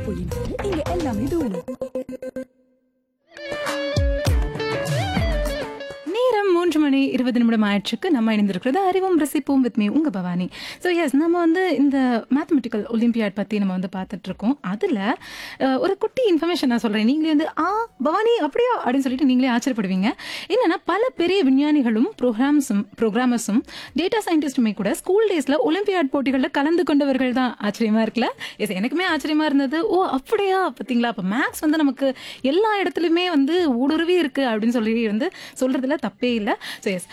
point இங்க எல்லாமே தூளு நேரம் மூன்று மணி இருபது நிமிடம் ஆயிடுச்சுக்கு நம்ம இணைந்திருக்கிறது அறிவும் ரசிப்போம் வித் மீ உங்க பவானி ஸோ எஸ் நம்ம வந்து இந்த மேத்தமெட்டிக்கல் ஒலிம்பியாட் பற்றி நம்ம வந்து பார்த்துட்டு இருக்கோம் அதில் ஒரு குட்டி இன்ஃபர்மேஷன் நான் சொல்கிறேன் நீங்களே வந்து ஆ பவானி அப்படியா அப்படின்னு சொல்லிட்டு நீங்களே ஆச்சரியப்படுவீங்க என்னன்னா பல பெரிய விஞ்ஞானிகளும் ப்ரோக்ராம்ஸும் ப்ரோக்ராமர்ஸும் டேட்டா சயின்டிஸ்ட்டுமே கூட ஸ்கூல் டேஸில் ஒலிம்பியாட் போட்டிகளில் கலந்து கொண்டவர்கள் தான் ஆச்சரியமா இருக்குல்ல எஸ் எனக்குமே ஆச்சரியமா இருந்தது ஓ அப்படியா பார்த்தீங்களா அப்போ மேக்ஸ் வந்து நமக்கு எல்லா இடத்துலையுமே வந்து ஊடுருவி இருக்கு அப்படின்னு சொல்லி வந்து சொல்றதுல தப்பே இல்லை ஸோ எஸ்